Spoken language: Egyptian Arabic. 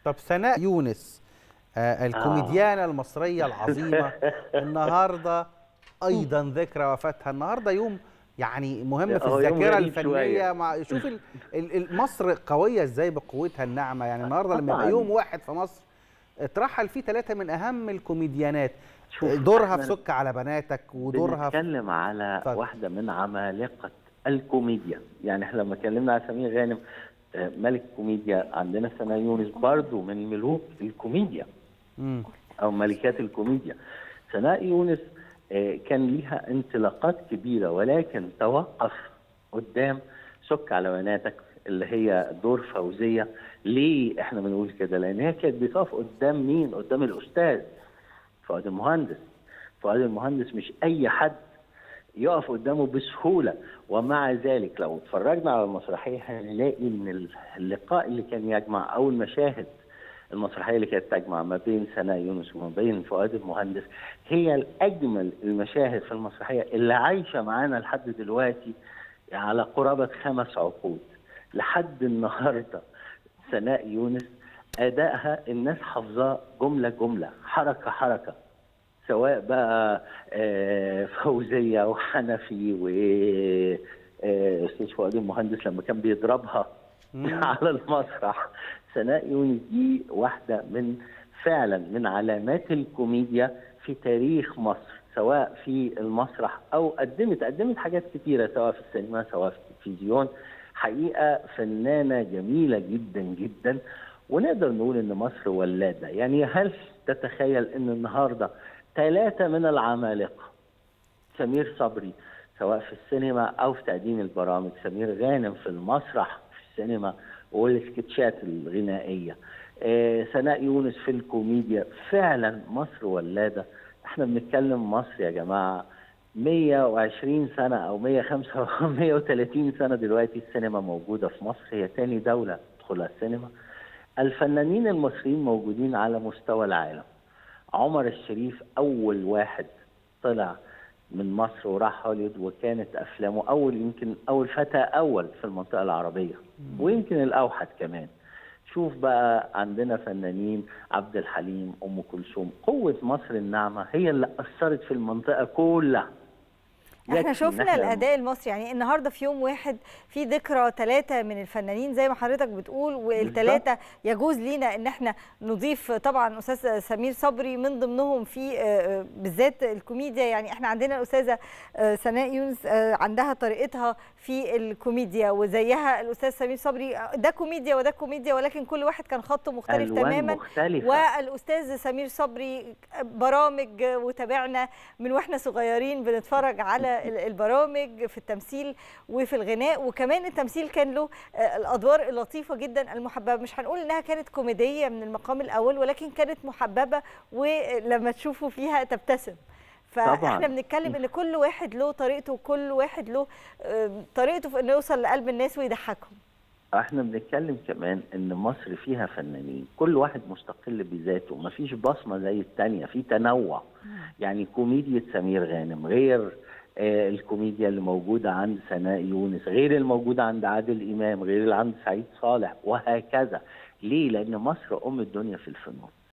طب سناء يونس آه الكوميديانة المصرية العظيمة النهاردة أيضا ذكرى وفاتها النهاردة يوم يعني مهم في هو يوم الذاكرة غريب الفنية شوية. مع شوف ال- ال- ال- مصر قوية ازاي بقوتها الناعمة يعني النهاردة لما يبقى طبعاً. يوم واحد في مصر اترحل فيه ثلاثة من أهم الكوميديانات شوف، دورها في إحنا سك على بناتك ودورها في بنتكلم على اتفضل. واحده من عمالقه الكوميديا يعني احنا لما اتكلمنا على سمير غانم آه، ملك كوميديا عندنا سناء يونس برضو من ملوك الكوميديا مم. او ملكات الكوميديا سناء يونس آه، كان ليها انطلاقات كبيره ولكن توقف قدام سك على بناتك اللي هي دور فوزيه ليه احنا بنقول كده لان هي كانت بتقف قدام مين قدام الاستاذ فؤاد المهندس فؤاد المهندس مش اي حد يقف قدامه بسهوله ومع ذلك لو اتفرجنا على المسرحيه هنلاقي ان اللقاء اللي كان يجمع او المشاهد المسرحيه اللي كانت تجمع ما بين سناء يونس وما بين فؤاد المهندس هي الاجمل المشاهد في المسرحيه اللي عايشه معانا لحد دلوقتي على قرابه خمس عقود لحد النهارده سناء يونس ادائها الناس حافظاه جمله جمله حركه حركه سواء بقى آه، فوزيه وحنفي و آه، استاذ فؤاد المهندس لما كان بيضربها على المسرح سناء يونس دي واحده من فعلا من علامات الكوميديا في تاريخ مصر سواء في المسرح او قدمت قدمت حاجات كتيره سواء في السينما سواء في التلفزيون حقيقه فنانه جميله جدا جدا ونقدر نقول ان مصر ولاده يعني هل تتخيل ان النهارده ثلاثه من العمالقه سمير صبري سواء في السينما او في تقديم البرامج سمير غانم في المسرح في السينما والسكتشات الغنائيه آه، سناء يونس في الكوميديا فعلا مصر ولاده احنا بنتكلم مصر يا جماعه 120 سنه او 105 130 سنه دلوقتي السينما موجوده في مصر هي تاني دوله تدخلها السينما الفنانين المصريين موجودين على مستوى العالم عمر الشريف اول واحد طلع من مصر وراح هوليوود وكانت افلامه اول يمكن اول فتى اول في المنطقه العربيه ويمكن الاوحد كمان شوف بقى عندنا فنانين عبد الحليم ام كلثوم قوه مصر الناعمه هي اللي اثرت في المنطقه كلها احنا يكفي إن شفنا إحنا- الاداء المصري يعني النهارده في يوم واحد في ذكرى ثلاثه من الفنانين زي ما حضرتك بتقول والثلاثه يجوز لينا ان احنا نضيف طبعا استاذ سمير صبري من ضمنهم في آه، بالذات الكوميديا يعني احنا عندنا الاستاذه آه، سناء يونس آه، عندها طريقتها في الكوميديا وزيها الاستاذ سمير صبري آه، ده كوميديا وده كوميديا ولكن كل واحد كان خطه مختلف ألوان تماما مختلفة. والاستاذ سمير صبري برامج وتابعنا من واحنا صغيرين بنتفرج على ال- البرامج في التمثيل وفي الغناء وكمان التمثيل كان له آه، الادوار اللطيفه جدا المحببه مش هنقول انها كانت كوميديه من المقام الاول ولكن كانت محببه ولما تشوفوا فيها تبتسم فاحنا طبعاً. بنتكلم ان كل واحد له طريقته وكل واحد له آه، طريقته في انه يوصل لقلب الناس ويضحكهم احنا بنتكلم كمان ان مصر فيها فنانين كل واحد مستقل بذاته مفيش بصمه زي التانية في تنوع يعني كوميديا سمير غانم غير آه الكوميديا اللي موجوده عند سناء يونس غير الموجوده عند عادل امام غير اللي عند سعيد صالح وهكذا ليه لان مصر ام الدنيا في الفنون